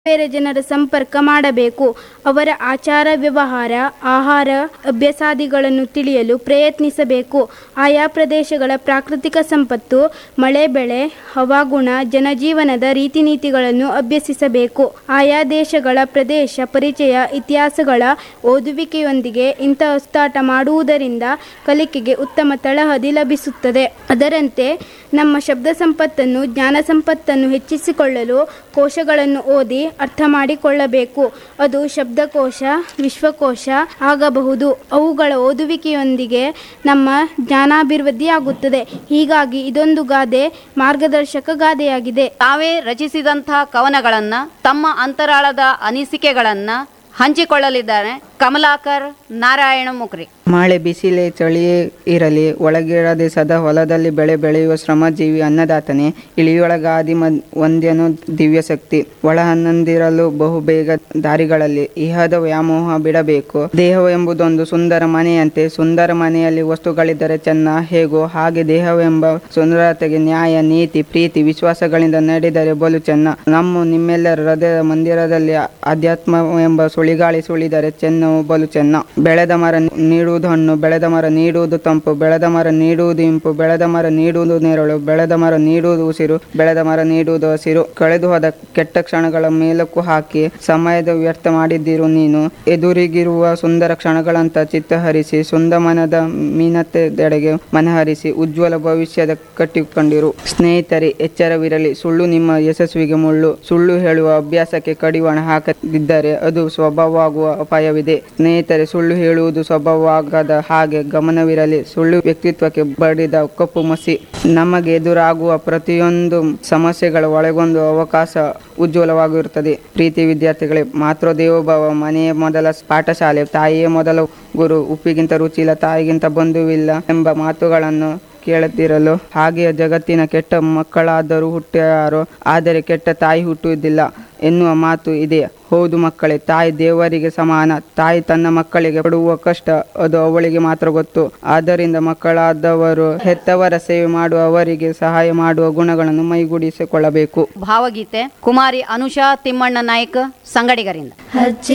ಬೇರೆ ಜನರ ಸಂಪರ್ಕ ಮಾಡಬೇಕು ಅವರ ಆಚಾರ ವ್ಯವಹಾರ ಆಹಾರ ಅಭ್ಯಾಸಾದಿಗಳನ್ನು ತಿಳಿಯಲು ಪ್ರಯತ್ನಿಸಬೇಕು ಆಯಾ ಪ್ರದೇಶಗಳ ಪ್ರಾಕೃತಿಕ ಸಂಪತ್ತು ಮಳೆ ಬೆಳೆ ಹವಾಗುಣ ಜನಜೀವನದ ರೀತಿ ನೀತಿಗಳನ್ನು ಅಭ್ಯಸಿಸಬೇಕು ಆಯಾ ದೇಶಗಳ ಪ್ರದೇಶ ಪರಿಚಯ ಇತಿಹಾಸಗಳ ಓದುವಿಕೆಯೊಂದಿಗೆ ಇಂಥ ಉಸ್ತಾಟ ಮಾಡುವುದರಿಂದ ಕಲಿಕೆಗೆ ಉತ್ತಮ ತಳಹದಿ ಲಭಿಸುತ್ತದೆ ಅದರಂತೆ ನಮ್ಮ ಶಬ್ದ ಸಂಪತ್ತನ್ನು ಜ್ಞಾನ ಸಂಪತ್ತನ್ನು ಹೆಚ್ಚಿಸಿಕೊಳ್ಳಲು ಕೋಶಗಳನ್ನು ಓದಿ ಅರ್ಥ ಮಾಡಿಕೊಳ್ಳಬೇಕು ಅದು ಶಬ್ದಕೋಶ ವಿಶ್ವಕೋಶ ಆಗಬಹುದು ಅವುಗಳ ಓದುವಿಕೆಯೊಂದಿಗೆ ನಮ್ಮ ಜ್ಞಾನಾಭಿವೃದ್ಧಿಯಾಗುತ್ತದೆ ಹೀಗಾಗಿ ಇದೊಂದು ಗಾದೆ ಮಾರ್ಗದರ್ಶಕ ಗಾದೆಯಾಗಿದೆ ತಾವೇ ರಚಿಸಿದಂಥ ಕವನಗಳನ್ನ ತಮ್ಮ ಅಂತರಾಳದ ಅನಿಸಿಕೆಗಳನ್ನ ಹಂಚಿಕೊಳ್ಳಲಿದ್ದಾರೆ ಕಮಲಾಕರ್ ನಾರಾಯಣ ಮುಕ್ರಿ ಮಳೆ ಬಿಸಿಲೇ ಚಳಿಯೇ ಇರಲಿ ಒಳಗಿರದೆ ಸದಾ ಹೊಲದಲ್ಲಿ ಬೆಳೆ ಬೆಳೆಯುವ ಶ್ರಮಜೀವಿ ಅನ್ನದಾತನೇ ಇಳಿಯೊಳಗಾದಿ ಮ ಒಂದೇನು ದಿವ್ಯ ಶಕ್ತಿ ಒಳ ಹನ್ನೊಂದಿರಲು ಬಹು ಬೇಗ ದಾರಿಗಳಲ್ಲಿ ಇಹದ ವ್ಯಾಮೋಹ ಬಿಡಬೇಕು ದೇಹವೆಂಬುದೊಂದು ಸುಂದರ ಮನೆಯಂತೆ ಸುಂದರ ಮನೆಯಲ್ಲಿ ವಸ್ತುಗಳಿದ್ದರೆ ಚೆನ್ನ ಹೇಗೋ ಹಾಗೆ ದೇಹವೆಂಬ ಸುಂದರತೆಗೆ ನ್ಯಾಯ ನೀತಿ ಪ್ರೀತಿ ವಿಶ್ವಾಸಗಳಿಂದ ನಡೆದರೆ ಬಲು ಚೆನ್ನ ನಮ್ಮ ನಿಮ್ಮೆಲ್ಲರ ಹೃದಯ ಮಂದಿರದಲ್ಲಿ ಅಧ್ಯಾತ್ಮ ಎಂಬ ಸುಳಿಗಾಳಿ ಸುಳಿದರೆ ಚೆನ್ನವು ಬಲು ಚೆನ್ನ ಬೆಳೆದ ಮರ ನೀಡುವುದು ಹಣ್ಣು ಬೆಳೆದ ಮರ ನೀಡುವುದು ತಂಪು ಬೆಳೆದ ಮರ ನೀಡುವುದು ಇಂಪು ಬೆಳೆದ ಮರ ನೀಡುವುದು ನೆರಳು ಬೆಳೆದ ಮರ ನೀಡುವುದು ಉಸಿರು ಬೆಳೆದ ಮರ ನೀಡುವುದು ಹಸಿರು ಕಳೆದು ಹೋದ ಕೆಟ್ಟ ಕ್ಷಣಗಳ ಮೇಲಕ್ಕೂ ಹಾಕಿ ಸಮಯದ ವ್ಯರ್ಥ ಮಾಡಿದ್ದಿರು ನೀನು ಎದುರಿಗಿರುವ ಸುಂದರ ಕ್ಷಣಗಳಂತ ಚಿತ್ತಹರಿಸಿ ಸುಂದ ಮನದ ಮೀನತೆದೆಡೆಗೆ ಮನಹರಿಸಿ ಉಜ್ವಲ ಭವಿಷ್ಯದ ಕಟ್ಟಿಕೊಂಡಿರು ಸ್ನೇಹಿತರೆ ಎಚ್ಚರವಿರಲಿ ಸುಳ್ಳು ನಿಮ್ಮ ಯಶಸ್ವಿಗೆ ಮುಳ್ಳು ಸುಳ್ಳು ಹೇಳುವ ಅಭ್ಯಾಸಕ್ಕೆ ಕಡಿವಾಣ ಹಾಕದಿದ್ದರೆ ಅದು ಸ್ವಭಾವವಾಗುವ ಅಪಾಯವಿದೆ ಸ್ನೇಹಿತರೆ ಸುಳ್ಳು ಹೇಳುವುದು ಸ್ವಭಾವವಾಗದ ಹಾಗೆ ಗಮನವಿರಲಿ ಸುಳ್ಳು ವ್ಯಕ್ತಿತ್ವಕ್ಕೆ ಬಡಿದ ಕಪ್ಪು ಮಸಿ ನಮಗೆ ಎದುರಾಗುವ ಪ್ರತಿಯೊಂದು ಸಮಸ್ಯೆಗಳ ಒಳಗೊಂದು ಅವಕಾಶ ಉಜ್ವಲವಾಗಿರುತ್ತದೆ ಪ್ರೀತಿ ವಿದ್ಯಾರ್ಥಿಗಳೇ ಮಾತೃದೇವೋಭವ ಮನೆಯ ಮೊದಲ ಪಾಠಶಾಲೆ ತಾಯಿಯೇ ಮೊದಲ ಗುರು ಉಪ್ಪಿಗಿಂತ ರುಚಿಲ್ಲ ತಾಯಿಗಿಂತ ಬಂಧುವಿಲ್ಲ ಎಂಬ ಮಾತುಗಳನ್ನು ಕೇಳುತ್ತಿರಲು ಹಾಗೆಯೇ ಜಗತ್ತಿನ ಕೆಟ್ಟ ಮಕ್ಕಳಾದರೂ ಹುಟ್ಟ್ಯಾರೋ ಆದರೆ ಕೆಟ್ಟ ತಾಯಿ ಹುಟ್ಟುವುದಿಲ್ಲ ಎನ್ನುವ ಮಾತು ಇದೆ ಹೌದು ಮಕ್ಕಳೇ ತಾಯಿ ದೇವರಿಗೆ ಸಮಾನ ತಾಯಿ ತನ್ನ ಮಕ್ಕಳಿಗೆ ಪಡುವ ಕಷ್ಟ ಅದು ಅವಳಿಗೆ ಮಾತ್ರ ಗೊತ್ತು ಆದ್ದರಿಂದ ಮಕ್ಕಳಾದವರು ಹೆತ್ತವರ ಸೇವೆ ಮಾಡುವ ಅವರಿಗೆ ಸಹಾಯ ಮಾಡುವ ಗುಣಗಳನ್ನು ಮೈಗೂಡಿಸಿಕೊಳ್ಳಬೇಕು ಭಾವಗೀತೆ ಕುಮಾರಿ ಅನುಷಾ ತಿಮ್ಮಣ್ಣ ನಾಯ್ಕ ಸಂಗಡಿಗರಿಂದ